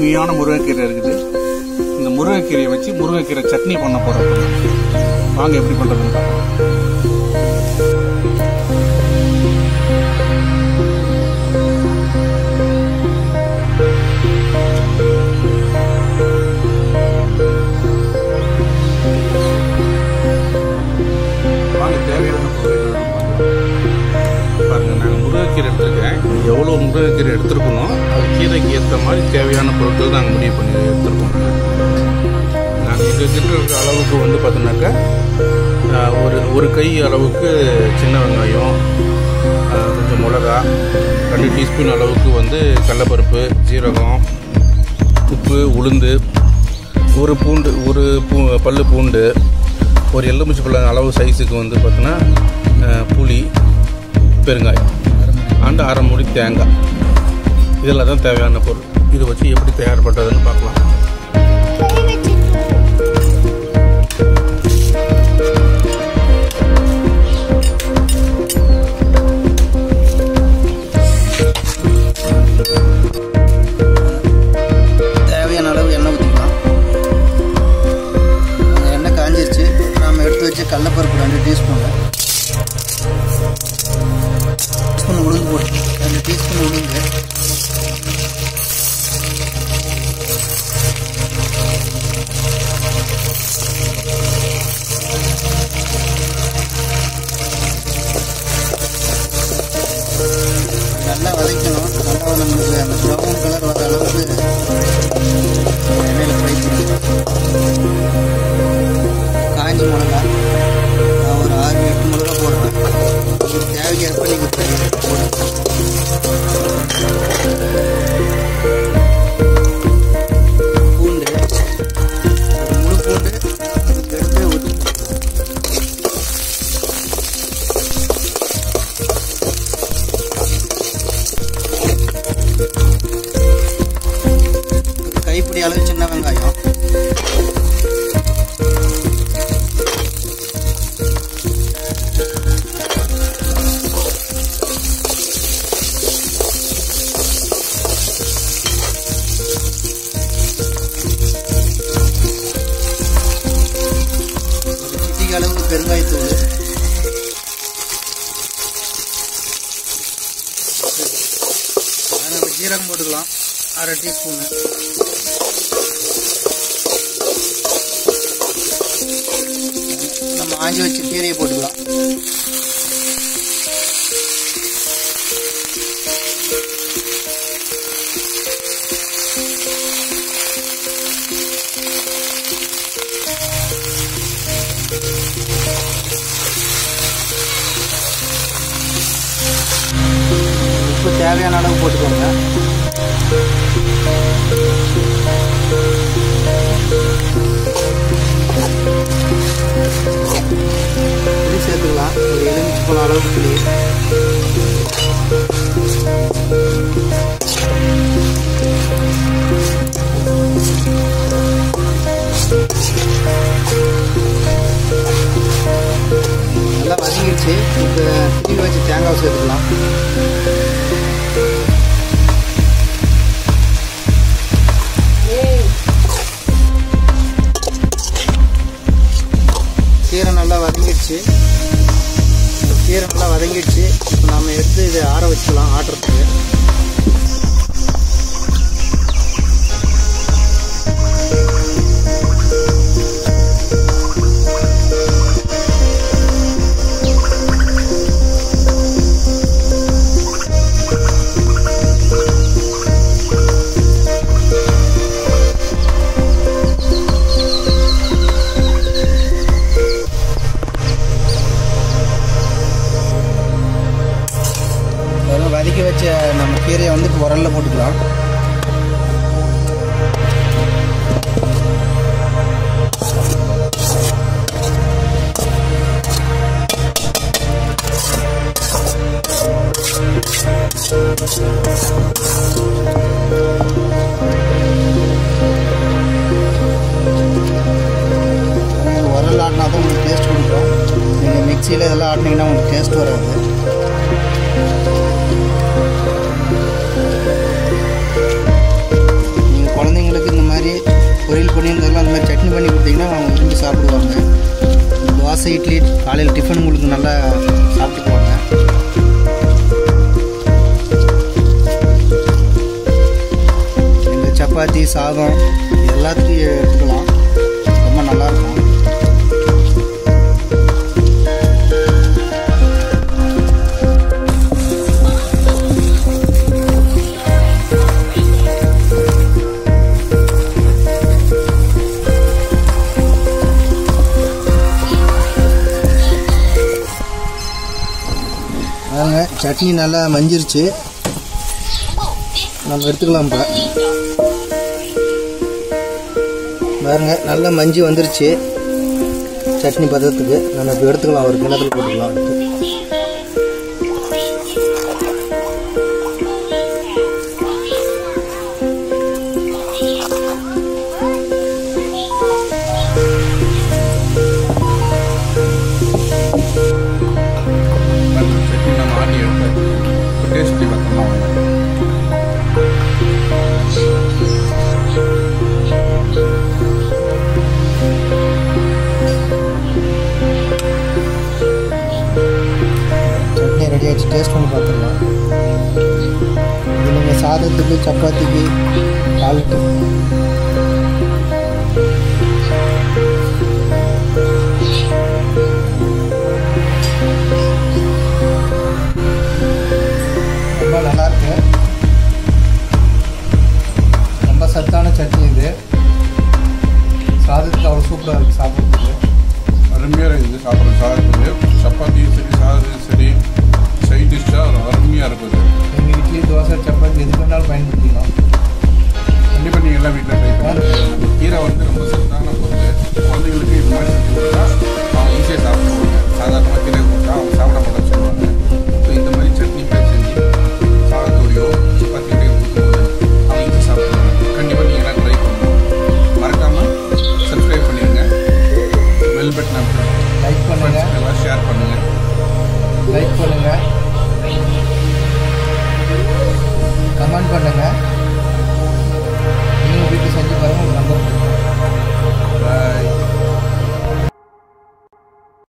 அருமையான முருங்கைக்கீரை இருக்குது இந்த முருங்கைக்கீரையை வச்சு முருங்கைக்கீரை சட்னி பண்ண போகிறோம் வாங்க எப்படி பண்ணுறதுன்னு பார்க்கலாம் வாங்க தேவையான பொருட்கள் பாருங்க நாங்கள் முருங்கைக்கீரை எடுத்திருக்கேன் எவ்வளோ முருங்கைக்கீரை எடுத்திருக்கணும் அது கீரைக்கு ஏற்ற மாதிரி தேவையான பொருட்கள் நாங்கள் முடிவு பண்ணி எடுத்திருக்கோம் நாங்கள் எங்கள் கிட்ட இருக்கிற அளவுக்கு வந்து பார்த்தோன்னாக்கா ஆஹ், ஒரு ஒரு கை அளவுக்கு சின்ன வெங்காயம் ஆஹ், கொஞ்சம் மிளகா ரெண்டு டீஸ்பூன் அளவுக்கு வந்து கடலப்பருப்பு ஜீரகம் உப்பு உளுந்து ஒரு பூண்டு ஒரு பூ பல்லு பூண்டு ஒரு எலுமிச்சை பழம் அளவு சைஸுக்கு வந்து பார்த்தோன்னா அஹ், புளி பெருங்காயம் அண்டு அரை மூடி தேங்காய் இதெல்லாம் தான் தேவையான பொருள் இதை வச்சு எப்படி தயார் பண்ணுறதுன்னு பார்க்கலாம் தேவையான அளவு எண்ணெய் ஊற்றிக்கலாம் அந்த எண்ணெய் காஞ்சிருச்சு நாம் எடுத்து வச்சு கடலப்பருப்பு ரெண்டு டீஸ்பூனு ஸ்பூன் உளுந்து போட்டு ரெண்டு டீஸ்பூன் உளுந்து நல்லா வதக்கணும் நல்லா நம்மளுக்கு அந்த ப்ரௌன் கலர் வர அளவுக்கு எண்ணெயில் ஃப்ரை பண்ணணும் காஞ்சி மிளகா நான் ஒரு ஆறு எட்டு மிளகா போடுறேன் உங்களுக்கு தேவைக்கேற்ப நீங்கள் போடுங்க பூண்டு ஒரு முழு பூண்டு எடுத்து ஊற்றி ஒரு கைப்பிடி அளவு சின்ன வெங்காயம் ஒரு சிட்டிகை அளவுக்கு பெருங்காயத்தூள் நம்ம ஜீரகம் போட்டுக்கலாம் அரை டீஸ்பூனு நம்ம ஆஞ்சி வச்சு கீரையை போட்டுக்கலாம் உப்பு தேவையான அளவு போட்டுக்கோங்க புளி சேர்த்துக்கலாம் ஒரு எலுமிச்சி பழம் அளவுக்கு புளி நல்லா வதங்கிடுச்சு இப்போ திரும்பி வச்சு தேங்காய் சேர்த்துக்கலாம் கீரை நல்லா வதங்கிடுச்சு கீரை நல்லா வதங்கிடுச்சு இப்போ நம்ம எடுத்து இதை ஆற வச்சுக்கலாம் ஆட்டுறதுக்கு வெறும் வதக்கி வச்ச நம்ம கீரையை வந்து இப்போ உரல்ல போட்டுக்கலாம் உரல் ஆட்டினா தான் உங்களுக்கு டேஸ்ட் கொடுக்கும் நீங்கள் மிக்சியில் இதெல்லாம் ஆட்டினீங்கன்னா உங்களுக்கு டேஸ்ட் வராது நீங்கள் குழந்தைங்க பண்ணியிருந்தாலும் அந்த மாதிரி சட்னி பண்ணி கொடுத்தீங்கன்னா அவங்க விரும்பி சாப்பிடுவாங்க தோசை இட்லி காலையில் டிஃபன் உங்களுக்கு நல்லா சாப்பிட்டுக்குவாங்க இந்த சப்பாத்தி சாதம் இது எல்லாத்தையும் எடுத்துக்கலாம் ரொம்ப நல்லாயிருக்கும் பாருங்க சட்னி நல்லா மஞ்சிருச்சு நம்ம எடுத்துக்கலாம் இப்போ பாருங்க நல்லா மஞ்சி வந்துருச்சு சட்னி பதத்துக்கு நம்ம இப்போ எடுத்துக்கலாம் ஒரு கிணத்துல போட்டுக்கலாம் எடுத்து அந்த சட்னி நம்ம ஆட்டி எடுத்து டேஸ்ட் பார்த்தோம்னா அவங்க சட்னி ரெடி ஆச்சு டேஸ்ட் பண்ணி பார்த்துடலாம் இது நீங்கள் சாதத்துக்கு சப்பாத்திக்கு காலுக்கு ரொம்ப நல்லா இருக்கு ரொம்ப சத்தான சட்னி இது சாதத்துக்கு அவ்வளோ சூப்பராக இருக்குது சாப்பிட்றதுக்கு அருமையாக இருக்குது சாப்பிட்ற சாதத்துக்கு